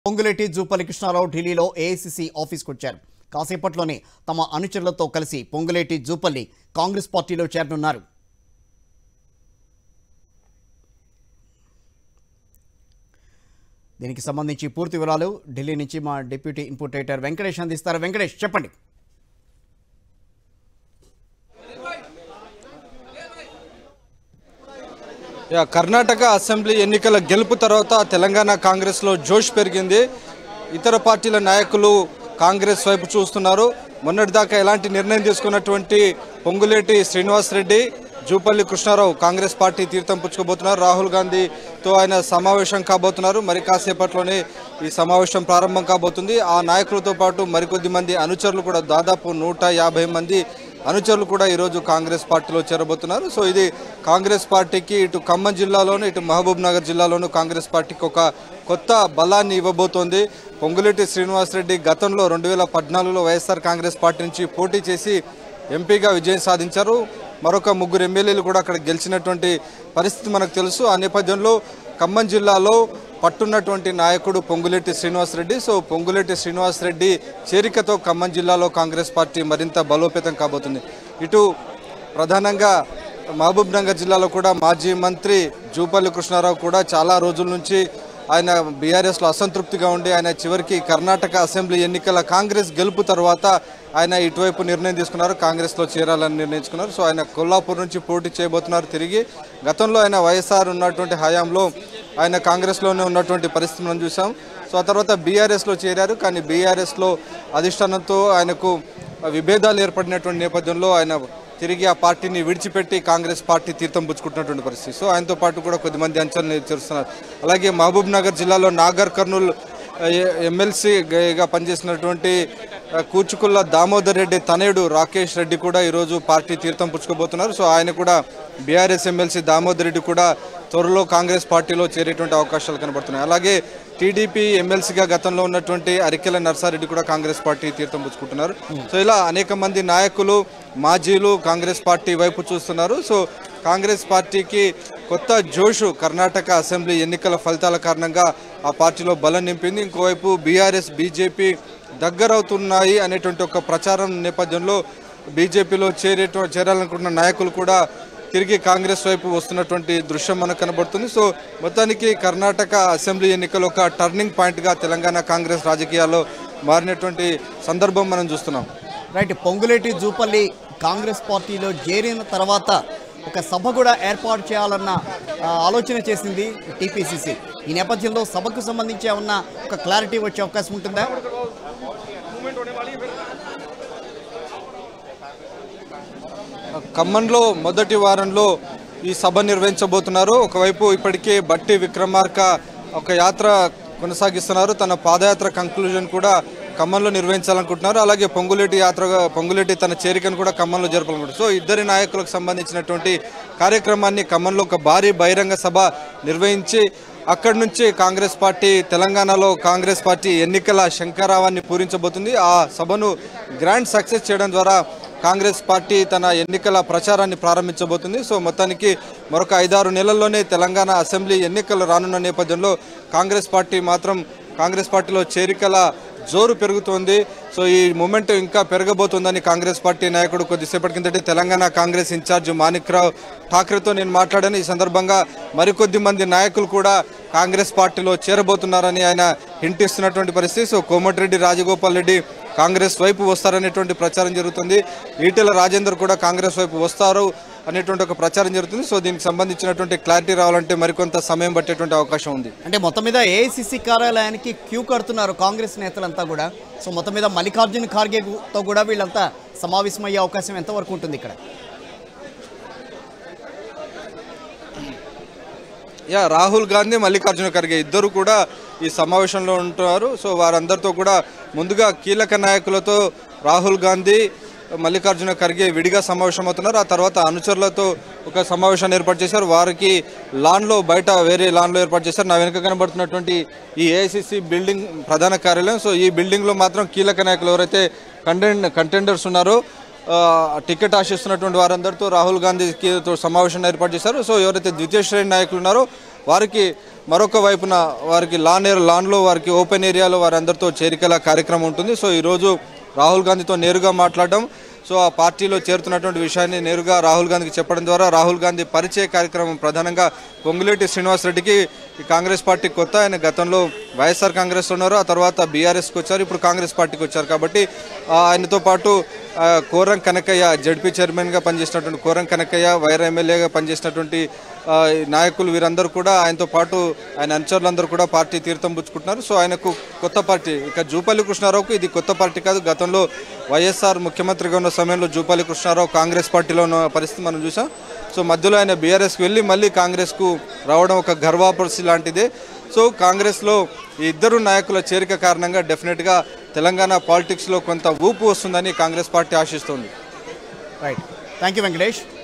పొంగులేటి జూపల్లి కృష్ణారావు ఢిల్లీలో ఏఐసిసి ఆఫీస్కు వచ్చారు కాసేపట్లోనే తమ అనుచరులతో కలిసి పొంగులేటి జూపల్లి కాంగ్రెస్ పార్టీలో చేరనున్నారు దీనికి సంబంధించి పూర్తి వివరాలు ఢిల్లీ నుంచి మా డిప్యూటీ ఇన్పుట్ ఎడిటర్ వెంకటేష్ అందిస్తారు వెంకటేష్ చెప్పండి యా, కర్ణాటక అసెంబ్లీ ఎన్నికల గెలుపు తర్వాత తెలంగాణ కాంగ్రెస్లో జోష్ పెరిగింది ఇతర పార్టీల నాయకులు కాంగ్రెస్ వైపు చూస్తున్నారు మొన్నటిదాకా ఎలాంటి నిర్ణయం తీసుకున్నటువంటి పొంగులేటి శ్రీనివాస్ రెడ్డి జూపల్లి కృష్ణారావు కాంగ్రెస్ పార్టీ తీర్థం పుచ్చుకోబోతున్నారు రాహుల్ గాంధీతో ఆయన సమావేశం కాబోతున్నారు మరి కాసేపట్లోనే ఈ సమావేశం ప్రారంభం కాబోతుంది ఆ నాయకులతో పాటు మరికొద్ది మంది అనుచరులు కూడా దాదాపు నూట యాభై మంది అనుచరులు కూడా ఈరోజు కాంగ్రెస్ పార్టీలో చేరబోతున్నారు సో ఇది కాంగ్రెస్ పార్టీకి ఇటు ఖమ్మం జిల్లాలోను ఇటు మహబూబ్ నగర్ జిల్లాలోను కాంగ్రెస్ పార్టీకి ఒక కొత్త బలాన్ని ఇవ్వబోతోంది పొంగులేటి శ్రీనివాసరెడ్డి గతంలో రెండు వేల పద్నాలుగులో వైఎస్ఆర్ కాంగ్రెస్ పార్టీ నుంచి పోటీ చేసి ఎంపీగా విజయం సాధించారు మరొక ముగ్గురు ఎమ్మెల్యేలు కూడా అక్కడ గెలిచినటువంటి పరిస్థితి మనకు తెలుసు ఆ నేపథ్యంలో ఖమ్మం జిల్లాలో పట్టున్నటువంటి నాయకుడు పొంగులేటి శ్రీనివాసరెడ్డి సో పొంగులేటి శ్రీనివాసరెడ్డి చేరికతో ఖమ్మం జిల్లాలో కాంగ్రెస్ పార్టీ మరింత బలోపేతం కాబోతుంది ఇటు ప్రధానంగా మహబూబ్ నగర్ జిల్లాలో కూడా మాజీ మంత్రి జూపల్లి కృష్ణారావు కూడా చాలా రోజుల నుంచి ఆయన బీఆర్ఎస్లో అసంతృప్తిగా ఉండి ఆయన చివరికి కర్ణాటక అసెంబ్లీ ఎన్నికల కాంగ్రెస్ గెలుపు తర్వాత ఆయన ఇటువైపు నిర్ణయం తీసుకున్నారు కాంగ్రెస్లో చేరాలని నిర్ణయించుకున్నారు సో ఆయన కొల్లాపూర్ నుంచి పోటీ చేయబోతున్నారు తిరిగి గతంలో ఆయన వైఎస్ఆర్ ఉన్నటువంటి హయాంలో ఆయన కాంగ్రెస్లోనే ఉన్నటువంటి పరిస్థితి మనం చూసాం సో ఆ తర్వాత బీఆర్ఎస్లో చేరారు కానీ బీఆర్ఎస్లో అధిష్టానంతో ఆయనకు విభేదాలు ఏర్పడినటువంటి నేపథ్యంలో ఆయన తిరిగి ఆ పార్టీని విడిచిపెట్టి కాంగ్రెస్ పార్టీ తీర్థం పుచ్చుకుంటున్నటువంటి పరిస్థితి సో ఆయనతో పాటు కూడా కొద్దిమంది అంచనాలు చేస్తున్నారు అలాగే మహబూబ్ నగర్ జిల్లాలో నాగర్ కర్నూల్ ఎమ్మెల్సీగా పనిచేసినటువంటి ఆ, కూచుకుల్ల దామోదర్ రెడ్డి తనయుడు రాకేష్ రెడ్డి కూడా ఈరోజు పార్టీ తీర్థం పుచ్చుకోబోతున్నారు సో ఆయన కూడా బీఆర్ఎస్ ఎమ్మెల్సీ దామోదర్ రెడ్డి కూడా త్వరలో కాంగ్రెస్ పార్టీలో చేరేటువంటి అవకాశాలు కనబడుతున్నాయి అలాగే టీడీపీ ఎమ్మెల్సీగా గతంలో ఉన్నటువంటి అరికెల నర్సారెడ్డి కూడా కాంగ్రెస్ పార్టీ తీర్థం పుచ్చుకుంటున్నారు సో ఇలా అనేక మంది నాయకులు మాజీలు కాంగ్రెస్ పార్టీ వైపు చూస్తున్నారు సో కాంగ్రెస్ పార్టీకి కొత్త జోషు కర్ణాటక అసెంబ్లీ ఎన్నికల ఫలితాల కారణంగా ఆ పార్టీలో బలం నింపింది ఇంకోవైపు బీఆర్ఎస్ బీజేపీ దగ్గరవుతున్నాయి అనేటువంటి ఒక ప్రచారం నేపథ్యంలో బీజేపీలో చేరేట చేరాలనుకుంటున్న నాయకులు కూడా తిరిగి కాంగ్రెస్ వైపు వస్తున్నటువంటి దృశ్యం మనకు కనబడుతుంది సో మొత్తానికి కర్ణాటక అసెంబ్లీ ఎన్నికలు ఒక టర్నింగ్ పాయింట్గా తెలంగాణ కాంగ్రెస్ రాజకీయాల్లో మారినటువంటి సందర్భం మనం చూస్తున్నాం రైట్ పొంగులేటి జూపల్లి కాంగ్రెస్ పార్టీలో చేరిన తర్వాత ఒక సభ కూడా ఏర్పాటు చేయాలన్న ఆ, ఆలోచన చేసింది టీపీసీసీ ఈ నేపథ్యంలో సభకు సంబంధించి ఏమన్నా ఒక క్లారిటీ వచ్చే అవకాశం ఉంటుందా ఖమ్మంలో మొదటి వారంలో ఈ సభ నిర్వహించబోతున్నారు ఒకవైపు ఇప్పటికే బట్టి విక్రమార్క ఒక యాత్ర కొనసాగిస్తున్నారు తన పాదయాత్ర కంక్లూజన్ కూడా ఖమ్మంలో నిర్వహించాలనుకుంటున్నారు అలాగే పొంగులేటి యాత్రగా పొంగులేటి తన చేరికను కూడా ఖమ్మంలో జరపాలనుకుంటున్నారు సో ఇద్దరి నాయకులకు సంబంధించినటువంటి కార్యక్రమాన్ని ఖమ్మంలో ఒక భారీ బహిరంగ సభ నిర్వహించి అక్కడి నుంచి కాంగ్రెస్ పార్టీ తెలంగాణలో కాంగ్రెస్ పార్టీ ఎన్నికల శంకరావాన్ని పూరించబోతుంది ఆ సభను గ్రాండ్ సక్సెస్ చేయడం ద్వారా కాంగ్రెస్ పార్టీ తన ఎన్నికల ప్రచారాన్ని ప్రారంభించబోతుంది సో మొత్తానికి మరొక ఐదారు నెలల్లోనే తెలంగాణ అసెంబ్లీ ఎన్నికలు రానున్న నేపథ్యంలో కాంగ్రెస్ పార్టీ మాత్రం కాంగ్రెస్ పార్టీలో చేరికల జోరు పెరుగుతోంది సో ఈ మూమెంట్ ఇంకా పెరగబోతోందని కాంగ్రెస్ పార్టీ నాయకుడు కొద్దిసేపటి కిందటి తెలంగాణ కాంగ్రెస్ ఇన్ఛార్జ్ మాణిక్రావు ఠాక్రేతో నేను మాట్లాడాను ఈ సందర్భంగా మరికొద్ది మంది నాయకులు కూడా కాంగ్రెస్ పార్టీలో చేరబోతున్నారని ఆయన హింట్ ఇస్తున్నటువంటి పరిస్థితి సో కోమటిరెడ్డి రాజగోపాల్ రెడ్డి కాంగ్రెస్ వైపు వస్తారనేటువంటి ప్రచారం జరుగుతుంది ఈటెల రాజేందర్ కూడా కాంగ్రెస్ వైపు వస్తారు అనేటువంటి ఒక ప్రచారం జరుగుతుంది సో దీనికి సంబంధించినటువంటి క్లారిటీ రావాలంటే మరికొంత సమయం పట్టేటువంటి అవకాశం ఉంది అంటే మొత్తం మీద ఏఐసిసి కార్యాలయానికి క్యూ కడుతున్నారు కాంగ్రెస్ నేతలంతా కూడా సో మొత్తం మీద మల్లికార్జున ఖార్గేతో కూడా వీళ్ళంతా సమావేశమయ్యే అవకాశం ఎంతవరకు ఉంటుంది ఇక్కడ యా రాహుల్ గాంధీ మల్లికార్జున ఖర్గే ఇద్దరు కూడా ఈ సమావేశంలో ఉంటున్నారు సో వారందరితో కూడా ముందుగా కీలక నాయకులతో రాహుల్ గాంధీ మల్లికార్జున ఖర్గే విడిగా సమావేశమవుతున్నారు ఆ తర్వాత అనుచరులతో ఒక సమావేశాన్ని ఏర్పాటు చేశారు వారికి లాన్లో బయట వేరే లాన్లో ఏర్పాటు చేశారు నా వెనుక కనబడుతున్నటువంటి ఈ ఏఐసిసి బిల్డింగ్ ప్రధాన కార్యాలయం సో ఈ బిల్డింగ్లో మాత్రం కీలక నాయకులు ఎవరైతే కంటెండ్ కంటెండర్స్ ఉన్నారో ఆ, టికెట్ ఆశిస్తున్నటువంటి వారందరితో రాహుల్ గాంధీకి తో సమావేశం ఏర్పాటు చేశారు సో ఎవరైతే ద్వితీయ శ్రేణి నాయకులు ఉన్నారో వారికి మరొక వైపున వారికి లాన్ ఏర్ లాన్లో వారికి ఓపెన్ ఏరియాలో వారందరితో చేరికల కార్యక్రమం ఉంటుంది సో ఈరోజు రాహుల్ గాంధీతో నేరుగా మాట్లాడడం సో ఆ పార్టీలో చేరుతున్నటువంటి విషయాన్ని నేరుగా రాహుల్ గాంధీకి చెప్పడం ద్వారా రాహుల్ గాంధీ పరిచయ కార్యక్రమం ప్రధానంగా పొంగులేటి శ్రీనివాస్ రెడ్డికి ఈ కాంగ్రెస్ పార్టీ కొత్త ఆయన గతంలో వైఎస్ఆర్ కాంగ్రెస్ ఉన్నారు ఆ తర్వాత బీఆర్ఎస్కి వచ్చారు ఇప్పుడు కాంగ్రెస్ పార్టీకి వచ్చారు కాబట్టి ఆ, ఆయనతో పాటు ఆ, కోరం కనకయ్య జడ్పీ చైర్మన్గా పనిచేసినటువంటి కోరం కనకయ్య వైర్ ఎమ్మెల్యేగా పనిచేసినటువంటి ఆ, ఈ నాయకులు వీరందరూ కూడా ఆయనతో పాటు ఆయన అనుచరులందరూ కూడా పార్టీ తీర్థం పుచ్చుకుంటున్నారు సో ఆయనకు కొత్త పార్టీ ఇక జూపల్లి కృష్ణారావుకు ఇది కొత్త పార్టీ కాదు గతంలో వైఎస్ఆర్ ముఖ్యమంత్రిగా ఉన్న సమయంలో జూపల్లి కృష్ణారావు కాంగ్రెస్ పార్టీలో ఉన్న పరిస్థితి మనం చూసాం సో మధ్యలో ఆయన బీఆర్ఎస్కి వెళ్ళి మళ్ళీ కాంగ్రెస్కు రావడం ఒక గర్వాపరిస్థితి లాంటిదే సో కాంగ్రెస్లో ఈ ఇద్దరు నాయకుల చేరిక కారణంగా డెఫినెట్గా తెలంగాణ పాలిటిక్స్లో కొంత ఊపు వస్తుందని కాంగ్రెస్ పార్టీ ఆశిస్తోంది రైట్ థ్యాంక్ యూ వెంకటేష్